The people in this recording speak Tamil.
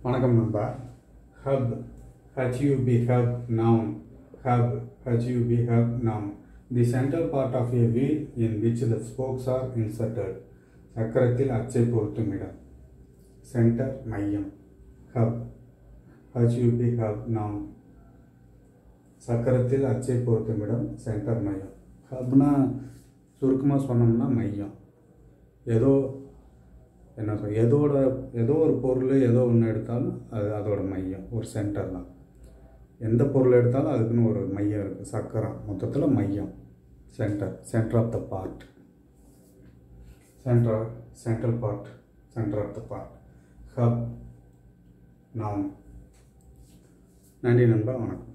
வணக்கம் நண்பா hub H U B hub noun hub H U B hub noun the central part of a wheel in which the spokes are inserted சக்கரத்தில் அச்சை பொருத்தும் இடம் சென்டர் மையம் ஹப் ஹச்யூபி ஹப் நவுன் சக்கரத்தில் அச்சை பொருத்தும் இடம் சென்டர் மையம் ஹப்னா சுருக்கமாக சொன்னோம்னா மையம் ஏதோ என்ன சொல் எதோட ஏதோ ஒரு பொருள் ஏதோ ஒன்று எடுத்தாலும் அது அதோட மையம் ஒரு சென்டர் தான் எந்த பொருள் எடுத்தாலும் அதுக்குன்னு ஒரு மையம் இருக்குது சக்கரம் மொத்தத்தில் மையம் centre centre of the part centre central part centre of the part hub நாம் நன்றி நண்பா வணக்கம்